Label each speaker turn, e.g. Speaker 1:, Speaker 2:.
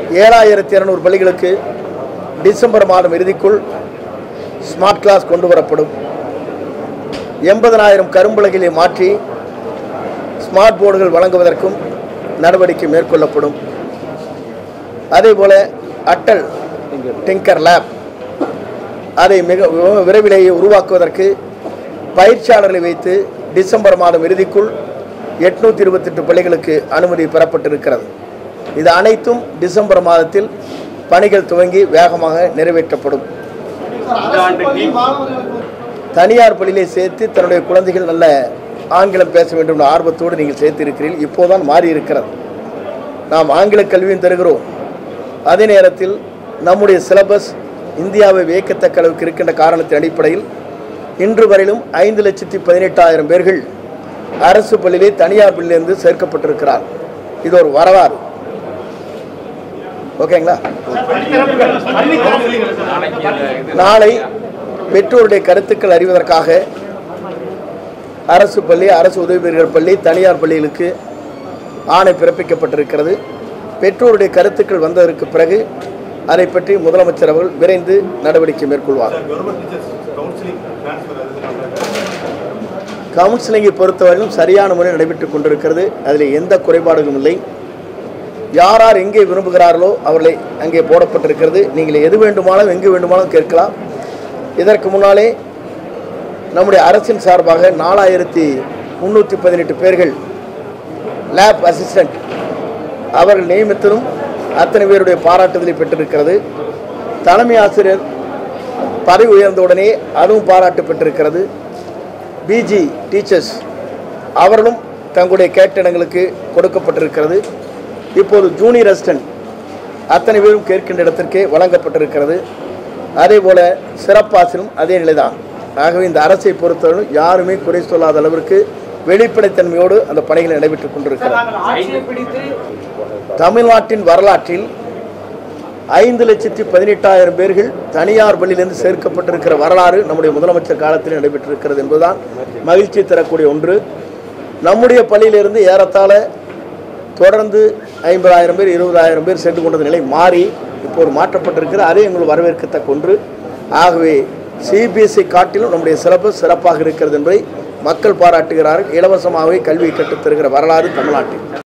Speaker 1: ஏழாயிரத்தி இரநூறு பள்ளிகளுக்கு டிசம்பர் மாதம் இறுதிக்குள் ஸ்மார்ட் கிளாஸ் கொண்டு வரப்படும் எண்பதனாயிரம் கரும்பலகைகளை மாற்றி ஸ்மார்ட் போர்டுகள் வழங்குவதற்கும் நடவடிக்கை மேற்கொள்ளப்படும் அதேபோல அட்டல் டிங்கர் லேப் அதை மிக வி- விரைவிலேயே உருவாக்குவதற்கு பயிற்சியாளர்களை வைத்து டிசம்பர் மாதம் இறுதிக்குள் எட்நூற்றி இருபத்தெட்டு பள்ளிகளுக்கு அனுமதி பெறப்பட்டிருக்கிறது இது அனைத்தும் டிசம்பர் மாதத்தில் பணிகள் துவங்கி வேகமாக நிறைவேற்றப்படும் தனியார் பள்ளியிலே சேர்த்து தன்னுடைய குழந்தைகள் நல்ல ஆங்கிலம் பேச வேண்டும் என்ற ஆர்வத்தோடு நீங்கள் சேர்த்திருக்கிறீர்கள் இப்போதான் மாறி இருக்கிறது நாம் ஆங்கில கல்வியும் தருகிறோம் அதே நேரத்தில் நம்முடைய சிலபஸ் இந்தியாவை வியக்கத்தக்க அளவுக்கு இருக்கின்ற காரணத்தின் அடிப்படையில் இன்று வரையிலும் ஐந்து லட்சத்தி பதினெட்டாயிரம் பேர்கள் அரசு பள்ளியிலே தனியார் பள்ளியிலிருந்து சேர்க்கப்பட்டிருக்கிறார் இது ஒரு வரலாறு ஓகேங்களா நாளை பெற்றோருடைய கருத்துக்கள் அறிவதற்காக அரசு பள்ளி அரசு உதவி பெறுகிற பள்ளி தனியார் பள்ளிகளுக்கு ஆணை பிறப்பிக்கப்பட்டிருக்கிறது பெற்றோருடைய கருத்துக்கள் வந்ததற்கு பிறகு அதை பற்றி முதலமைச்சர் அவர்கள் விரைந்து நடவடிக்கை மேற்கொள்வார் கவுன்சிலிங்கை பொறுத்தவரையிலும் சரியான முறை நடைபெற்றுக் கொண்டிருக்கிறது அதில் எந்த குறைபாடுகளும் இல்லை யார் யார் எங்கே விரும்புகிறார்களோ அவர்களை அங்கே போடப்பட்டிருக்கிறது நீங்கள் எது வேண்டுமானாலும் எங்கு வேண்டுமானாலும் கேட்கலாம் இதற்கு முன்னாலே நம்முடைய அரசின் சார்பாக நாலாயிரத்தி முந்நூற்றி பதினெட்டு பேர்கள் லேப் அசிஸ்டண்ட் அவர்கள் நியமித்ததும் அத்தனை பேருடைய பாராட்டுதலை பெற்றிருக்கிறது தலைமை ஆசிரியர் பதவி உயர்ந்தவுடனே அதுவும் பாராட்டு பெற்றிருக்கிறது பிஜி டீச்சர்ஸ் அவர்களும் தங்களுடைய கேட்ட இடங்களுக்கு கொடுக்கப்பட்டிருக்கிறது இப்போது ஜூனியர் அசிஸ்டன்ட் அத்தனை பேரும் கேட்கின்ற இடத்திற்கே வழங்கப்பட்டிருக்கிறது அதே போல சிறப்பாசிலும் அதே நிலைதான் ஆகவே இந்த அரசை பொறுத்தவரை யாருமே குறை சொல்லாத அளவிற்கு வெளிப்படைத்தன்மையோடு அந்த பணிகள் நடைபெற்றுக் கொண்டிருக்கிறது
Speaker 2: ஆட்சியை பிடித்து
Speaker 1: தமிழ்நாட்டின் வரலாற்றில் ஐந்து லட்சத்தி பதினெட்டாயிரம் பேர்கள் தனியார் பள்ளியிலிருந்து சேர்க்கப்பட்டிருக்கிற வரலாறு நம்முடைய முதலமைச்சர் காலத்தில் நடைபெற்றிருக்கிறது என்பதுதான் மகிழ்ச்சி தரக்கூடிய ஒன்று நம்முடைய பள்ளியிலிருந்து ஏறத்தாழ தொடர்ந்து ஐம்பதாயிரம் பேர் இருபதாயிரம் பேர் சென்று கொண்ட நிலை மாறி இப்போது மாற்றப்பட்டிருக்கிறது அதே எங்களுக்கு வரவேற்கத்தக்க ஒன்று ஆகவே சிபிஎஸ்இ காட்டிலும் நம்முடைய சிறப்பு சிறப்பாக இருக்கிறது என்பதை மக்கள் பாராட்டுகிறார்கள் இலவசமாகவே கல்வியை கற்றுத்தருகிற வரலாறு தமிழ்நாட்டில்